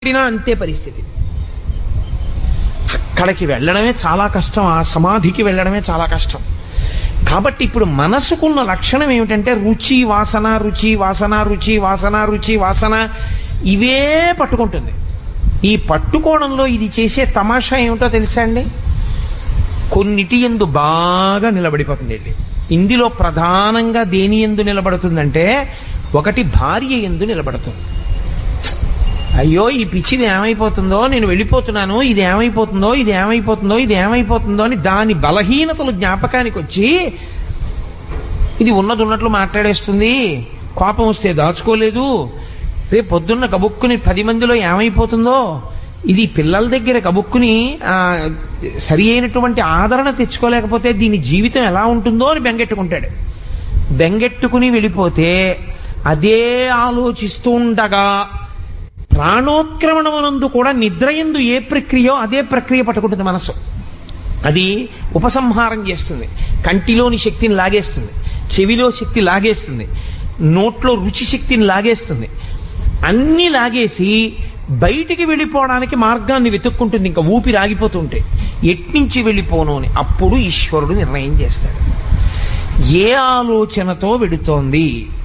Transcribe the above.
వెళ్ళినా అంతే పరిస్థితి అక్కడికి వెళ్ళడమే చాలా కష్టం ఆ సమాధికి వెళ్ళడమే చాలా కష్టం కాబట్టి ఇప్పుడు మనసుకున్న లక్షణం ఏమిటంటే రుచి వాసన రుచి వాసన రుచి వాసన రుచి వాసన ఇవే పట్టుకుంటుంది ఈ పట్టుకోవడంలో ఇది చేసే తమాషా ఏమిటో తెలుసా అండి కొన్నిటి ఎందు బాగా నిలబడిపోతుంది వెళ్ళి ఇందులో ప్రధానంగా దేని ఎందు నిలబడుతుందంటే ఒకటి భార్య ఎందు నిలబడుతుంది అయ్యో ఈ పిచ్చిది ఏమైపోతుందో నేను వెళ్ళిపోతున్నాను ఇది ఏమైపోతుందో ఇది ఏమైపోతుందో ఇది ఏమైపోతుందో అని దాని బలహీనతలు జ్ఞాపకానికి వచ్చి ఇది ఉన్నది ఉన్నట్లు మాట్లాడేస్తుంది కోపం వస్తే దాచుకోలేదు రేపు పొద్దున్న కబుక్కుని పది మందిలో ఏమైపోతుందో ఇది పిల్లల దగ్గర కబుక్కుని ఆ, సరి అయినటువంటి ఆదరణ తెచ్చుకోలేకపోతే దీని జీవితం ఎలా ఉంటుందో అని బెంగెట్టుకుంటాడు బెంగెట్టుకుని వెళ్ళిపోతే అదే ఆలోచిస్తూ ఉండగా ప్రాణోత్క్రమణమునందు కూడా నిద్రయందు ఏ ప్రక్రియో అదే ప్రక్రియ పట్టుకుంటుంది మనసు అది ఉపసంహారం చేస్తుంది కంటిలోని శక్తిని లాగేస్తుంది చెవిలో శక్తి లాగేస్తుంది నోట్లో రుచి శక్తిని లాగేస్తుంది అన్నీ లాగేసి బయటికి వెళ్ళిపోవడానికి మార్గాన్ని వెతుక్కుంటుంది ఇంకా ఊపిరి ఆగిపోతుంటే ఎట్నుంచి వెళ్ళిపోను అని అప్పుడు ఈశ్వరుడు నిర్ణయం చేస్తాడు ఏ ఆలోచనతో వెడుతోంది